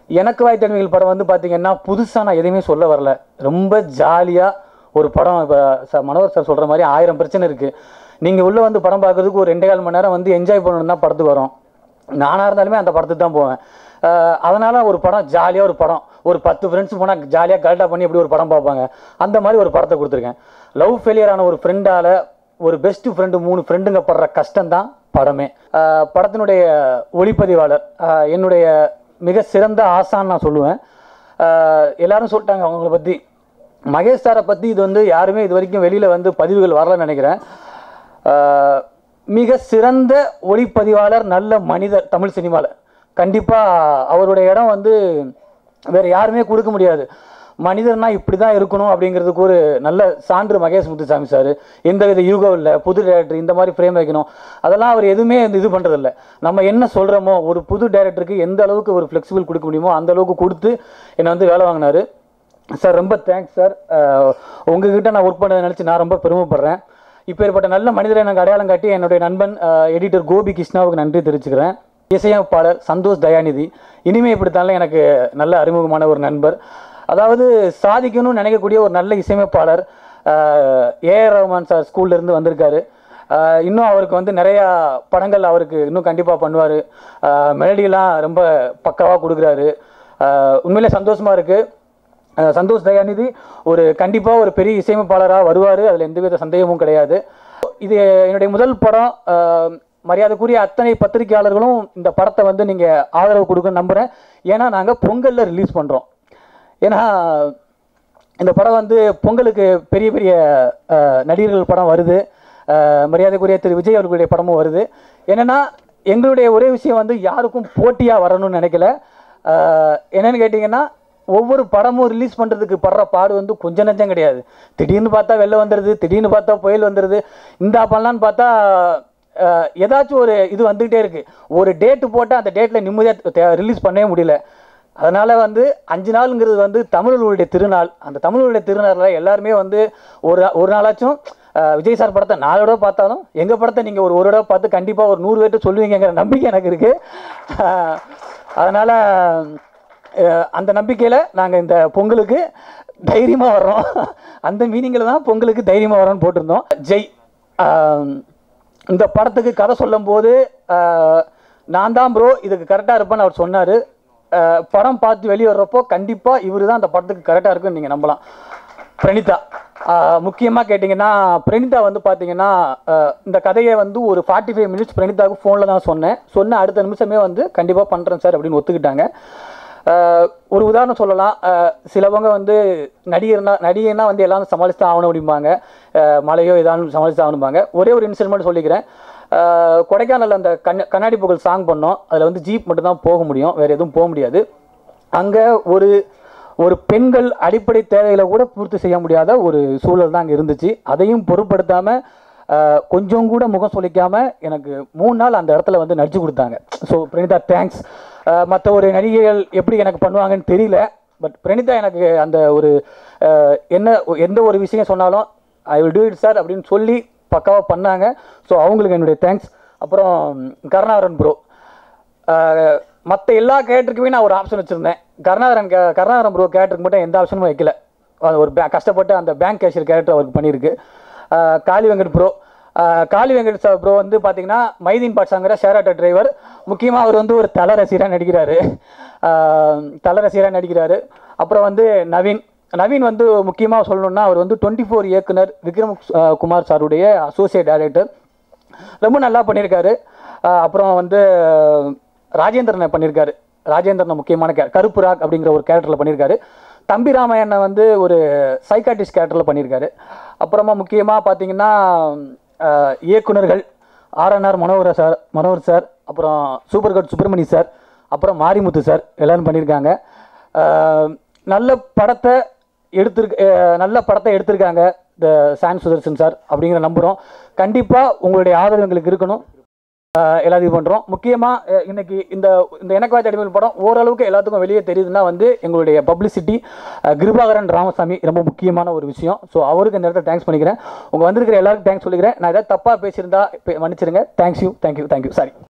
எனக்கு வாய் தனிமைகள் படம் வந்து பார்த்தீங்கன்னா புதுசாக நான் எதையுமே சொல்ல வரல ரொம்ப ஜாலியாக ஒரு படம் இப்போ ச மனோகர் சார் சொல்கிற மாதிரி ஆயிரம் பிரச்சனை இருக்குது நீங்கள் உள்ளே வந்து படம் பார்க்கறதுக்கு ஒரு ரெண்டே கால் மணி நேரம் வந்து என்ஜாய் பண்ணணும் தான் படத்துக்கு வரோம் நானாக இருந்தாலுமே அந்த படத்துக்கு தான் போவேன் அதனால் ஒரு படம் ஜாலியாக ஒரு படம் ஒரு பத்து ஃப்ரெண்ட்ஸ் போனால் ஜாலியாக கல்ட்டா பண்ணி எப்படி ஒரு படம் பார்ப்பாங்க அந்த மாதிரி ஒரு படத்தை கொடுத்துருக்கேன் லவ் ஃபெயிலியரான ஒரு ஃப்ரெண்டால் ஒரு பெஸ்ட் ஃப்ரெண்டு மூணு ஃப்ரெண்டுங்க படுற கஷ்டம் தான் படமே அஹ் படத்தினுடைய ஒளிப்பதிவாளர் அஹ் என்னுடைய மிக சிறந்த ஆசான்னு நான் சொல்லுவேன் அஹ் எல்லாரும் சொல்லிட்டாங்க அவங்கள பற்றி மகேஷ் சாரை பற்றி இது வந்து யாருமே இது வரைக்கும் வெளியில் வந்து பதிவுகள் வரலன்னு நினைக்கிறேன் அஹ் மிக சிறந்த ஒளிப்பதிவாளர் நல்ல மனிதர் தமிழ் சினிமாவில் கண்டிப்பாக அவருடைய இடம் வந்து வேறு யாருமே கொடுக்க முடியாது மனிதர்னா இப்படி தான் இருக்கணும் அப்படிங்கிறதுக்கு ஒரு நல்ல சான்று மகேஷ் முத்துசாமி சார் எந்த வித யூகோ இல்லை புது டேரக்டர் இந்த மாதிரி ஃப்ரேம் வைக்கணும் அதெல்லாம் அவர் எதுவுமே இந்த இது பண்ணுறதில்ல நம்ம என்ன சொல்கிறோமோ ஒரு புது டேரக்டருக்கு எந்த அளவுக்கு ஒரு ஃப்ளெக்சிபிள் கொடுக்க முடியுமோ அந்த அளவுக்கு கொடுத்து என்னை வந்து வேலை வாங்கினாரு சார் ரொம்ப தேங்க்ஸ் சார் உங்ககிட்ட நான் ஒர்க் பண்ணதை நினச்சி நான் ரொம்ப பெருமைப்படுறேன் இப்பேற்பட்ட நல்ல மனிதரை எனக்கு அடையாளம் காட்டி என்னுடைய நண்பன் எடிட்டர் கோபி கிருஷ்ணாவுக்கு நன்றி தெரிவிச்சுக்கிறேன் இசையமைப்பாளர் சந்தோஷ் தயாநிதி இனிமே இப்படித்தானே எனக்கு நல்ல அறிமுகமான ஒரு நண்பர் அதாவது சாதிக்கணும்னு நினைக்கக்கூடிய ஒரு நல்ல இசையமைப்பாளர் ஏஆர் ரஹ்மான் சார் ஸ்கூல்ல இருந்து வந்திருக்காரு ஆஹ் இன்னும் அவருக்கு வந்து நிறையா படங்கள் அவருக்கு இன்னும் கண்டிப்பாக பண்ணுவார் மெலடியெல்லாம் ரொம்ப பக்காவாக கொடுக்குறாரு ஆஹ் உண்மையிலே சந்தோஷமாக இருக்குது அஹ் சந்தோஷ் தயாநிதி ஒரு கண்டிப்பாக ஒரு பெரிய இசையமைப்பாளராக வருவார் அதில் எந்தவித சந்தேகமும் கிடையாது இது என்னுடைய முதல் படம் அஹ் மரியாதைக்குரிய அத்தனை பத்திரிகையாளர்களும் இந்த படத்தை வந்து நீங்கள் ஆதரவு கொடுக்க நம்புகிறேன் ஏன்னா நாங்கள் பொங்கலில் ரிலீஸ் பண்ணுறோம் ஏன்னா இந்த படம் வந்து பொங்கலுக்கு பெரிய பெரிய அஹ், நடிகர்கள் படம் வருது அஹ், மரியாதைக்குரிய திரு விஜய் அவர்களுடைய படமும் வருது என்னென்னா எங்களுடைய ஒரே விஷயம் வந்து யாருக்கும் போட்டியாக வரணும்னு நினைக்கல அஹ், என்னன்னு கேட்டிங்கன்னா ஒவ்வொரு படமும் ரிலீஸ் பண்ணுறதுக்கு படுற பாடு வந்து கொஞ்சம் நஞ்சம் கிடையாது திடீர்னு பார்த்தா வெள்ளம் வந்துடுது திடீர்னு பார்த்தா புயல் வந்துடுது இந்த பண்ணலான்னு பார்த்தா அஹ், ஏதாச்சும் ஒரு இது வந்துக்கிட்டே இருக்குது ஒரு டேட்டு போட்டால் அந்த டேட்டில் நிம்மதியாக ரிலீஸ் பண்ணவே முடியல அதனால் வந்து அஞ்சு நாளுங்கிறது வந்து தமிழர்களுடைய திருநாள் அந்த தமிழர்களுடைய திருநாளில் எல்லாருமே வந்து ஒரு ஒரு நாளாச்சும் அஹ், விஜய் சார் படத்தை நாலு தடவை பார்த்தாலும் எங்கள் படத்தை நீங்கள் ஒரு ஒரு தடவை பார்த்து கண்டிப்பாக ஒரு நூறு பேர்ட்டு சொல்லுவீங்கங்கிற நம்பிக்கை எனக்கு இருக்குது அதனால் அந்த நம்பிக்கையில் நாங்கள் இந்த பொங்கலுக்கு தைரியமாக வர்றோம் அந்த மீனிங்கில் தான் பொங்கலுக்கு தைரியமாக வரோன்னு போட்டிருந்தோம் ஜெய் அஹ், இந்த படத்துக்கு கதை சொல்லும்போது அஹ், நான் தான் ப்ரோ இதுக்கு கரெக்டாக இருப்பேன்னு அவர் சொன்னார் படம் பார்த்து வெளியே வர்றப்போ கண்டிப்பாக இவர் தான் அந்த படத்துக்கு கரெக்டாக இருக்குன்னு நீங்கள் நம்பலாம் பிரணிதா முக்கியமாக கேட்டிங்கன்னா பிரணிதா வந்து பார்த்தீங்கன்னா அஹ், இந்த கதையை வந்து ஒரு ஃபார்ட்டி ஃபைவ் மினிட்ஸ் பிரணிதாவுக்கு ஃபோனில் தான் சொன்னேன் சொன்ன அடுத்த நிமிஷமே வந்து கண்டிப்பாக பண்ணுறேன் சார் அப்படின்னு ஒத்துக்கிட்டாங்க அஹ், ஒரு உதாரணம் சொல்லலாம் அஹ், சிலவங்க வந்து நடிகர்னா நடிகைன்னா வந்து எல்லாரும் சமாளித்து தான் ஆகணும் அப்படிம்பாங்க அஹ், மழையோ ஏதாவது சமாளித்து ஆகணும்பாங்க ஒரே ஒரு இன்சிடென்ட் மட்டும் சொல்லிக்கிறேன் அஹ், கொடைக்கானல்ல அந்த கண் கண்ணாடி புகழ் சாங் பண்ணோம் அதில் வந்து ஜீப் மட்டும் தான் போக முடியும் வேறு எதுவும் போக முடியாது அங்கே ஒரு ஒரு பெண்கள் அடிப்படை தேவைகளை கூட பூர்த்தி செய்ய முடியாத ஒரு சூழல் தான் அங்கே இருந்துச்சு அதையும் பொருட்படுத்தாமல் கொஞ்சம் கூட முகம் சொல்லிக்காம எனக்கு மூணு நாள் அந்த இடத்துல வந்து நடிச்சு கொடுத்தாங்க ஸோ பிரணிதா தேங்க்ஸ் மற்ற ஒரு நடிகைகள் எப்படி எனக்கு பண்ணுவாங்கன்னு தெரியல பட் பிரணிதா எனக்கு அந்த ஒரு அஹ், என்ன எந்த ஒரு விஷயம் சொன்னாலும் I will do it sir அப்படின்னு சொல்லி பக்காவாக பண்ணாங்க ஸோ அவங்களுக்கு என்னுடைய தேங்க்ஸ் அப்புறம் கருணாகரன் ப்ரோ மற்ற எல்லா கேரக்டருக்குமே நான் ஒரு ஆப்ஷன் வச்சுருந்தேன் கருணாகரன் கே- கருணாகரன் ப்ரோ கேரக்டருக்கு மட்டும் எந்த ஆப்ஷனும் வைக்கல அது ஒரு பே கஷ்டப்பட்டு அந்த பேங்க் கேஷியர் கேரக்டர் அவருக்கு பண்ணியிருக்கு அஹ் Kali Venkat bro Kali Venkat sir bro வந்து பார்த்தீங்கன்னா மைதீன் பாட்சாங்கிற ஷேர் ஆட்டோ டிரைவர் முக்கியமாக அவர் வந்து ஒரு தல ரசிகராக நடிக்கிறாரு அஹ் தல ரசிகராக நடிக்கிறாரு அப்புறம் வந்து நவீன் நவீன் வந்து முக்கியமாக சொல்லணும்னா அவர் வந்து டுவெண்ட்டி ஃபோர் இயக்குனர் விக்ரம் அஹ், குமார் சாருடைய அசோசியேட் டைரக்டர் ரொம்ப நல்லா பண்ணியிருக்காரு அஹ் அப்புறம் வந்து ராஜேந்திரனை பண்ணியிருக்காரு ராஜேந்திரன் முக்கியமான கே கருப்பு ராக் அப்படிங்கிற ஒரு கேரக்டரில் பண்ணியிருக்காரு தம்பி ராமையனை வந்து ஒரு சைக்காட்டிஸ்ட் கேரக்டரில் பண்ணியிருக்காரு அப்புறமா முக்கியமாக பார்த்தீங்கன்னா அஹ், இயக்குனர்கள் R N R Manohara sir Manohar sir அப்புறம் சூப்பர் கட் சுப்பிரமணி சார் அப்புறம் மாரிமுத்து சார் எல்லாரும் பண்ணியிருக்காங்க அஹ், நல்ல படத்தை எடுத்திருக்க அஹ் நல்ல படத்தை எடுத்திருக்காங்க இந்த சான் சுதர்சன் சார் அப்படிங்கிற நம்புகிறோம் கண்டிப்பாக உங்களுடைய ஆதரவு எங்களுக்கு இருக்கணும் அஹ் எல்லாத்தையும் பண்ணுறோம் முக்கியமாக இன்னைக்கு இந்த இந்த எனக்கு வாய்த்த அடிமையில் படம் ஓரளவுக்கு எல்லாத்துக்கும் வெளியே தெரியுதுன்னா வந்து எங்களுடைய பப்ளிசிட்டி கிருபாகரன் ராமசாமி ரொம்ப முக்கியமான ஒரு விஷயம் ஸோ அவருக்கு இந்த இடத்துல தேங்க்ஸ் பண்ணிக்கிறேன் உங்கள் வந்திருக்கிற எல்லாருக்கும் தேங்க்ஸ் சொல்லிக்கிறேன் நான் ஏதாவது தப்பாக பேசியிருந்தா இப்ப மன்னிச்சிருங்க thanks you thank you thank you sorry